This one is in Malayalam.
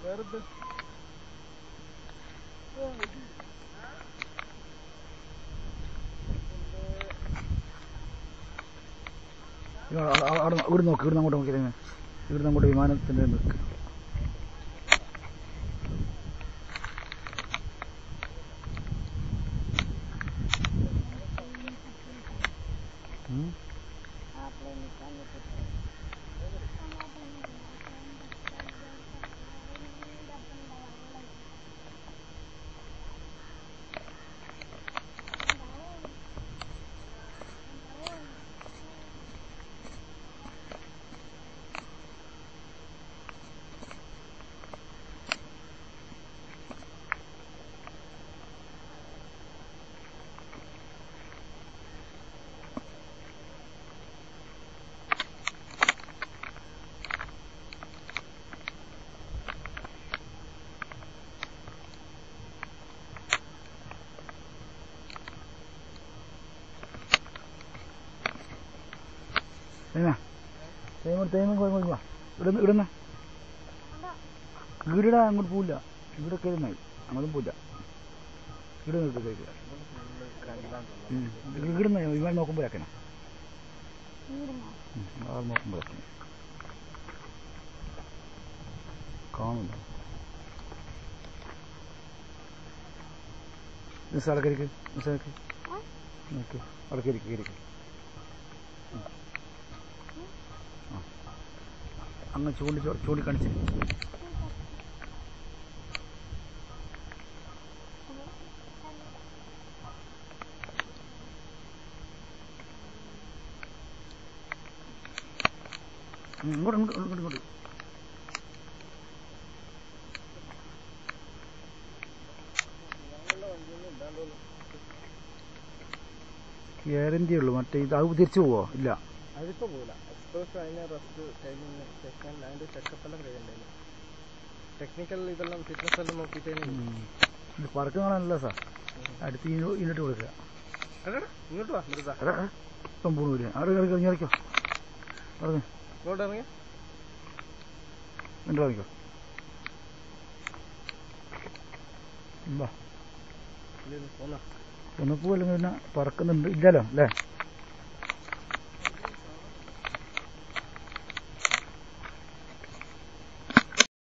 വേറെന്ത് അവിടെ ഇവിടെ നോക്ക് ഇവിടെ അങ്ങോട്ട് നോക്കിയത് ഇവിടെ അങ്ങോട്ട് വിമാനത്തിന്റെ നിൽക്ക് ഉം. തേങ്ങ തേങ്ങ തേങ്ങ ഇങ്ങോട്ട് വാ ഇവിടെ ഇടുന്ന ഇവിടെ അങ്ങോട്ട് പോവില്ല ഇവിടെ കയറുന്നായി അങ്ങോട്ടും പോവില്ല ഇവിടെ നിർത്തി കഴിക്കുക ഇവിടുന്ന് വിമാനം നോക്കുമ്പോഴാക്കണം അത് നോക്കുമ്പോഴാക്കണം കാണുന്നില്ല മിസ് അടക്കരിക്ക് മിസ് അടക്ക് നോക്ക് അടക്കരിക്ക് കരിക്ക് അങ്ങ് ചൂണ്ടി ചൂ- ചൂണ്ടിക്കാണിച്ച് ഉം, ഇങ്ങോട്ട് ഇങ്ങോട്ട് ഇങ്ങോട്ട് ഇങ്ങോട്ട് ഗ്യാരണ്ടി ഉള്ളൂ മറ്റേ ഇത് അത് തിരിച്ചു പോവോ ഇല്ല അതിപ്പോ പോകില്ല എക്സ്പ്രസ് അതിന് റെസ്റ്റ് ടൈമിന് സെക്കൻഡ് അതിന്റെ ചെക്കപ്പ് എല്ലാം കഴിയണ്ടേ ടെക്നിക്കൽ ഇതെല്ലാം ഫിറ്റ്നസ് എല്ലാം നോക്കിയിട്ടേ ഉം. ഇത് പറക്ക് കാണാനല്ല സാർ അടുത്ത് ഇങ്ങോ- ഇങ്ങോട്ട് കൊടുക്കുക എടാ, ഇങ്ങോട്ട് വാ മൃത എടാ എടാ, ഇപ്പം പോണില്ല അവിടെ ഇറങ്ങി ഇറങ്ങി ഇറങ്ങിക്കോ ഇറങ്ങി ഇങ്ങോട്ട് ഇറങ്ങി ഇങ്ങോട്ട് ഇറങ്ങിക്കോ വാ പോന്നാ ഒന്ന് പോവല്ലെങ്കിൽ പിന്നെ പറക്കുന്നുണ്ട് ഇല്ലല്ലോ അല്ലേ